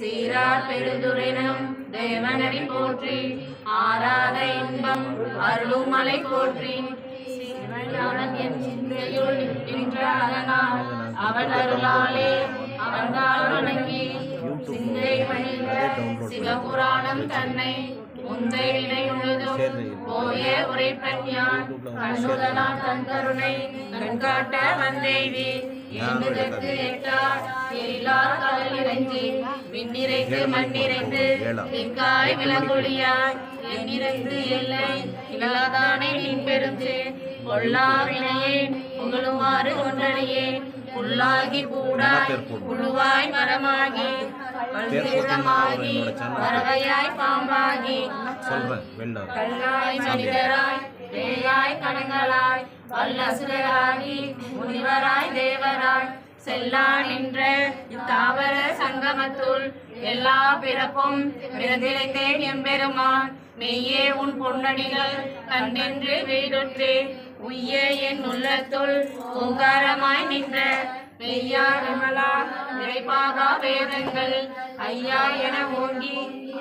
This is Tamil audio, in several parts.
சீரார் பெருதுரைனம் தேவனடி போற்றி ஆராத இன்பம் அருளும் மலை போற்றி சிவஞானன் என் சிந்தையுள் நின்ற அதனால் அவன் அருளாலே அவன்கால் வணங்கி சிந்தை மணிந்த சிவபுராணம் தன்னை முந்தை வினை முழுதும் போய உரைப்பன் யான் கண்ணுதலான் தன் கருணை கண்காட்ட வந்தேவி எண்ணுதற்கு எட்டார் எழிலார் கடல் இறைஞ்சி விண்ணிறைந்து மண்ணிறைந்து எங்காய் விலங்கொழியாய் எண்ணிறைந்து எல்லை இல்லாதானே நின் பெருந்து பொல்லா வினையே புகழுமாறு ஒன்றடையே புல்லாகி பூடாய் புழுவாய் மரமாகி பல்விதமாகி பறவையாய் பாம்பாகி சொல்றேன் வெள்ளம் கல்லாய் மனிதராய் பேயாய் கணங்களாய் வல்லசுரராகி முனிவராய் தேவராய் செல்லா நின்ற இத்தாவர சங்கமத்துள் எல்லா பிறப்பும் பிறந்திழைத்தேன் எம்பெருமான் மெய்யே உன் பொன்னடிகள் கண்டென்று வீடுற்றே உய்ய என் உள்ளத்துள் ஓங்காரமாய் நின்ற மெய்யா விமலா நிறைப்பாகா வேதங்கள் ஐயா என ஓங்கி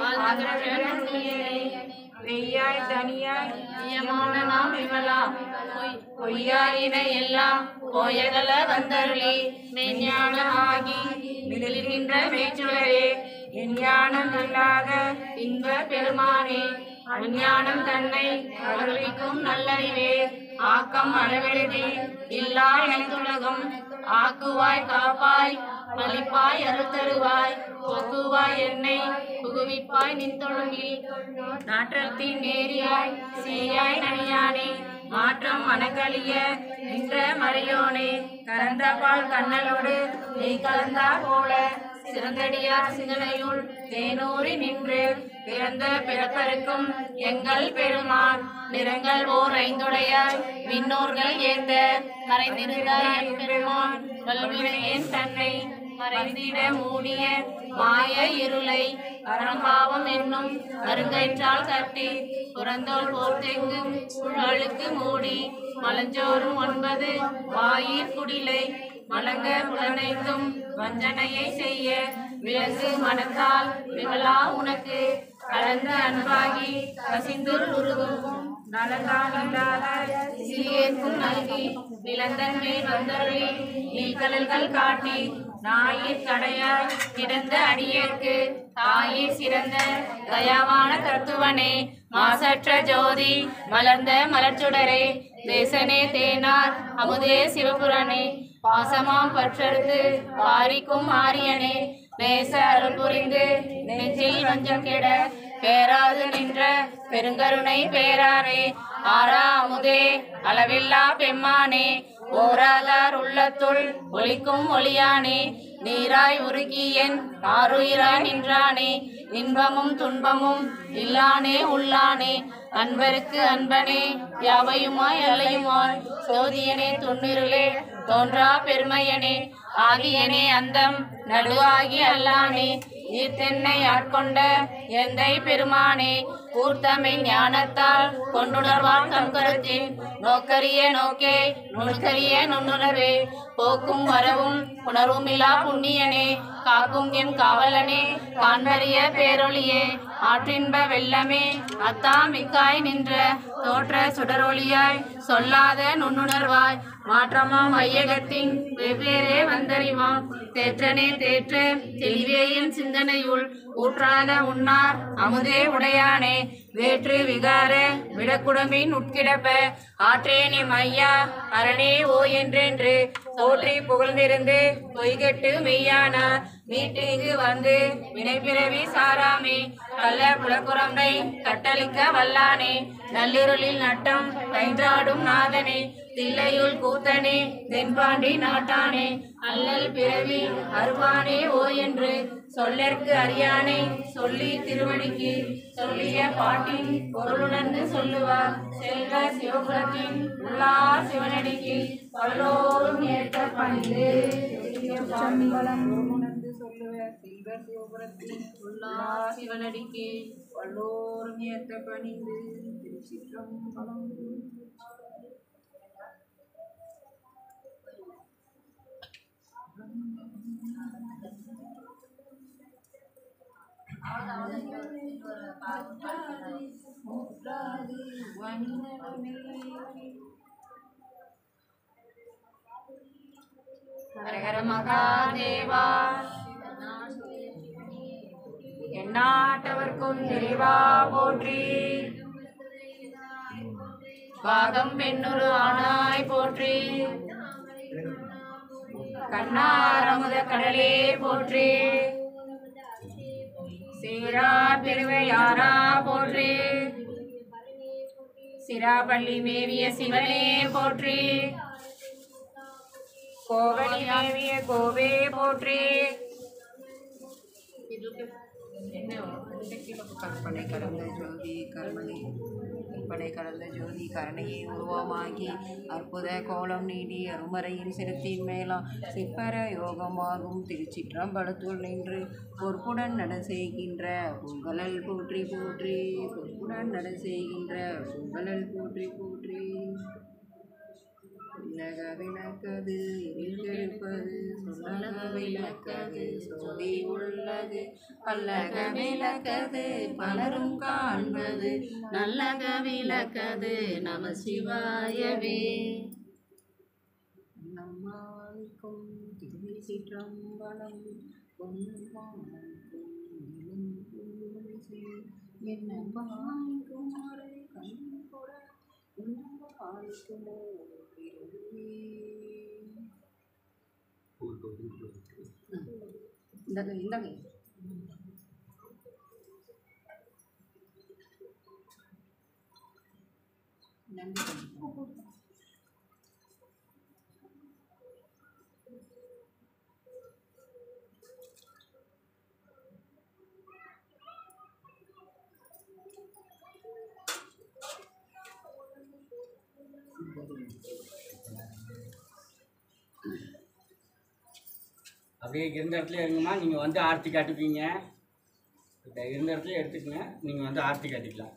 ஆதரவனுடையனே வெய்யாய் தனியாய் நியமான நாம் விமலா பொய் பொய்யாயின எல்லாம் போயகல வந்தருளி மெஞ்ஞானமாகி மிதலிகின்ற மெய்ச்சுடரே எஞ்ஞானம் இல்லாத இன்ப பெருமானே அஞ்ஞானம் தன்னை அருளிக்கும் நல்லறிவே ஆக்கம் அளவெழுதி இல்லா எனதுலகம் ஆக்குவாய் காப்பாய் பலிப்பாய் அருத்தருவாய் போக்குவாய் என்னை புகுவிப்பாய் நின் தொழுங்கில் நாற்றத்தின் நேரியாய் சீயாய் நனியானே மாற்றம் மனக்களிய நின்ற மறையோனே கலந்த பால் கண்ணலோடு நீ கலந்தா போல சிறந்தடியார் சிந்தனையுள் தேனூறி நின்று பிறந்த பிறப்பருக்கும் எங்கள் பெருமான் நிறங்கள் ஓர் ஐந்துடையாய் விண்ணோர்கள் ஏந்த மறைந்திருந்தாய் என் பெருமான் வல்வினையேன் தன்னை மறைந்திட மூடிய மாய இருளை அறம்பாவம் என்னும் அருங்கயிற்றால் கட்டி புறந்தோல் போர்த்தெங்கும் சுழலுக்கு மூடி மலஞ்சோறும் ஒன்பது வாயிற் குடிலை மலங்க புலனைத்தும் வஞ்சனையை செய்ய விலங்கு மனத்தால் விமலா உனக்கு கலந்த அன்பாகி கசிந்துள் உருகும் நலந்தான் இல்லாத சிறியேற்கும் நல்கி நிலந்தன் மேல் வந்தருளி நீக்கடல்கள் காட்டி நாயிற் கடையாய் கிடந்த அடியேற்கு தாயிற் சிறந்த தயாவான தத்துவனே மாசற்ற ஜோதி மலர்ந்த மலர்ச்சுடரே தேசனே தேனார் அமுதே சிவபுரனே பாசமாம் பற்றறுத்து பாரிக்கும் ஆரியனே நேச அருள் புரிந்து நெஞ்சில் வஞ்சம் கெட பேராது நின்ற பெருங்கருணை பேராரே ஆரா அமுதே அளவில்லா பெம்மானே ஓராதார் உள்ளத்துள் ஒளிக்கும் ஒளியானே நீராய் உருகி என் ஆறுயிராய் நின்றானே இன்பமும் துன்பமும் இல்லானே உள்ளானே அன்பருக்கு அன்பனே யாவையுமாய் அலையுமாய் சோதியனே துன்னிருளே தோன்றா பெருமையனே ஆகியனே அந்தம் நடுவாகி அல்லானே ஈர்த்தென்னை ஆட்கொண்ட எந்தை பெருமானே கூர்த்தமை ஞானத்தால் கொண்டுணர்வான் கண்கரத்தின் நோக்கரிய நோக்கே நுணுக்கரிய நுண்ணுணர்வே போக்கும் வரவும் உணர்வுமிலா புண்ணியனே காக்கும் என் காவலனே காண்பறிய பேரொளியே ஆற்றின்ப வெள்ளமே அத்தா மிக்காய் நின்ற தோற்ற சுடரொளியாய் சொல்லாத நுண்ணுணர்வாய் மாற்றமாம் வையகத்தின் வெவ்வேறே வந்தறிவாம் தேற்றனே தேற்று தெளிவே என் சிந்தனையுள் ஊற்றாத உன்னார் அமுதே உடையானே வேற்று விகார விடக்குடம்பின் உட்கிடப்ப ஆற்றேனி மையா அரணே ஓ என்றென்று போற்றி புகழ்ந்திருந்து பொய்கெட்டு மெய்யானார் மீட்டு இங்கு வந்து வினைப்பிறவி சாராமே கள்ள புலக்குரம்பை கட்டளிக்க வல்லானே நள்ளிருளில் நட்டம் கைந்தாடும் நாதனே தில்லையுள் கூத்தனே தென்பாண்டி நாட்டானே அல்லல் பிறவி அருவானே ஓ என்று சொல்லற்கு அறியானே சொல்லி திருவடிக்கு சொல்லிய பாட்டின் பொருளுணர்ந்து சொல்லுவார் செல்வ சிவபுரத்தின் உள்ளார் சிவனடிக்கு பல்லோரும் ஏற்ற பணிந்து உணர்ந்து சொல்லுவார் செல்வ சிவபுரத்தின் உள்ளார் சிவனடிக்கு பல்லோரும் ஏற்ற பணிந்து திருச்சிற்றம்பலம் முற்றாது வண்ணமே ஹரஹர மகாதேவா எந்நாட்டவர்க்கும் நிறைவா போற்றி பாகம் பெண்ணுரு ஆனாய் போற்றி கண்ணாரமுத கடலே போற்றி சீரா பெருவையாரா போற்றி சிராபள்ளி மேவிய சிவனே போற்றி கோவணி மேவிய கோவே போற்றி என்ன கற்பனை கடந்த ஜோதி கருணை கற்பனை கடந்த ஜோதி கருணையை உருவமாகி அற்புத கோலம் நீடி அருமறையின் சிரத்தின் மேலாம் சிற்பர யோகமாகும் திருச்சிற்றம்பலத்துள் நின்று பொறுப்புடன் நட செய்கின்ற பொங்கலல் போற்றி போற்றி பொறுப்புடன் நட செய்கின்ற பொங்கலல் போற்றி போற்றி விலக விளக்கது இருப்பது சொல்லக விளக்கது சோதி உள்ளது பல்லக விளக்கது பலரும் காண்பது நல்லக விளக்கது நம சிவாயவே நம்மாய்க்கும் திருச்சிற்றம்பலம் என்ன பாய்க்கும் அறை கண்கொட பாய்க்குமோ இந்தாங்க இந்தாங்க நன்றி அப்படியே இருந்த இடத்துல இருங்கம்மா நீங்கள் வந்து ஆர்த்தி காட்டிப்பீங்க இந்த இருந்த இடத்துல எடுத்துக்கங்க நீங்கள் வந்து ஆர்த்தி காட்டிக்கலாம்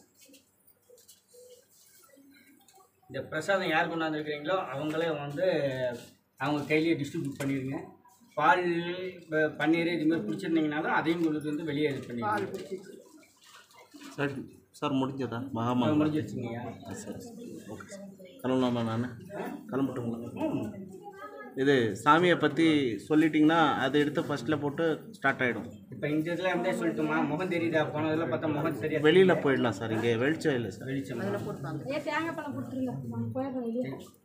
இந்த பிரசாதம் யார் கொண்டாந்துருக்கிறீங்களோ அவங்களே வந்து அவங்க கையிலேயே டிஸ்ட்ரிபியூட் பண்ணிடுங்க பால் ப- பன்னீர் இது மாதிரி பிடிச்சிருந்தீங்கனாலும் அதையும் கொண்டு வந்து வெளியே இது பண்ணிடுங்க சார் சார் முடிஞ்சதா மகாமகம் முடிஞ்சிருச்சுங்கய்யா சரி ஓகே சார் கிளம்பலாமா நான் கிளம்பட்டுங்களா இது சாமியை பற்றி சொல்லிட்டிங்கன்னா அதை எடுத்து ஃபஸ்ட்டில் போட்டு ஸ்டார்ட் ஆகிடும் இப்போ இந்த இதில் இருந்தே சொல்லட்டுமா முகம் தெரியுதா போனதில் பார்த்தா முகம் சரியா வெளியில் போயிடலாம் சார் இங்கே வெளிச்சம் இல்லை சார் வெளிச்சம் ஏ தேங்காய் பழம் கொடுத்துருங்க போயிடுறோம்